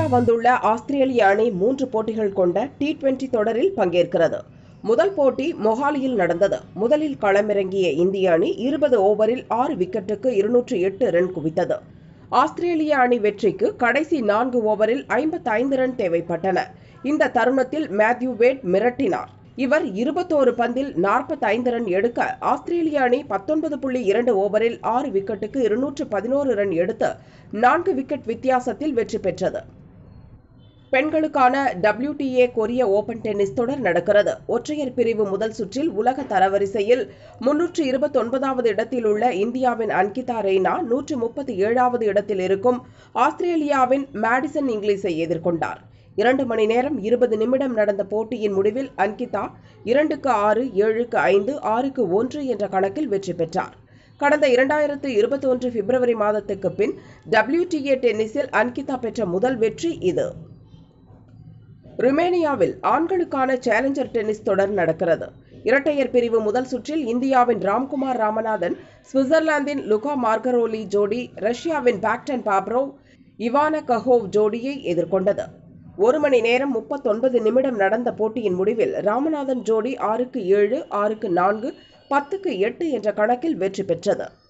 வந்துள்ள ஆஸ்திரேலிய அணி மூன்று போட்டிகள் கொண்ட டி டுவெண்டி தொடரில் பங்கேற்கிறது முதல் போட்டி மொஹாலியில் நடந்தது முதலில் களமிறங்கிய இந்திய அணி இருபது ஓவரில் ஆறு விக்கெட்டுக்கு இருநூற்று எட்டு ரன் குவித்தது ஆஸ்திரேலிய அணி வெற்றிக்கு கடைசி நான்கு ஓவரில் ஐம்பத்தைந்து ரன் தேவைப்பட்டன இந்த தருணத்தில் மேத்யூ வேட் மிரட்டினார் இவர் இருபத்தோரு பந்தில் நாற்பத்தைந்து ரன் எடுக்க ஆஸ்திரேலிய அணி பத்தொன்பது புள்ளி இரண்டு ஓவரில் ஆறு விக்கெட்டுக்கு இருநூற்று பதினோரு ரன் எடுத்து நான்கு விக்கெட் வித்தியாசத்தில் வெற்றி பெற்றது பெண்களுக்கான WTA கொரிய ஓபன் டென்னிஸ் தொடர் நடக்கிறது ஒற்றையர் பிரிவு முதல் சுற்றில் உலக தரவரிசையில் முன்னூற்று இருபத்தொன்பதாவது இடத்தில் உள்ள இந்தியாவின் அன்கிதா ரெய்னா நூற்று முப்பத்தி ஏழாவது இடத்தில் இருக்கும் ஆஸ்திரேலியாவின் மேடிசன் இங்கிலீஷை எதிர்கொண்டார் இரண்டு மணி நேரம் இருபது நிமிடம் நடந்த போட்டியின் முடிவில் அன்கிதா இரண்டுக்கு ஆறு ஏழுக்கு ஐந்து ஆறுக்கு ஒன்று என்ற கணக்கில் வெற்றி பெற்றார் கடந்த இரண்டாயிரத்து இருபத்தொன்று பிப்ரவரி மாதத்துக்கு பின் WTA டென்னிஸில் அன்கிதா பெற்ற முதல் வெற்றி இது ருமேனியாவில் ஆண்களுக்கான சேலஞ்சர் டென்னிஸ் தொடர் நடக்கிறது இரட்டையர் பிரிவு முதல் சுற்றில் இந்தியாவின் ராம்குமார் ராமநாதன் சுவிட்சர்லாந்தின் லுகா மார்கரோலி ஜோடி ரஷ்யாவின் பாக்டன் பாப்ரோவ் இவான கஹோவ் ஜோடியை எதிர்கொண்டது ஒரு மணி நேரம் முப்பத்தொன்பது நிமிடம் நடந்த போட்டியின் முடிவில் ராமநாதன் ஜோடி ஆறுக்கு ஏழு ஆறுக்கு நான்கு பத்துக்கு எட்டு என்ற கணக்கில் வெற்றி பெற்றது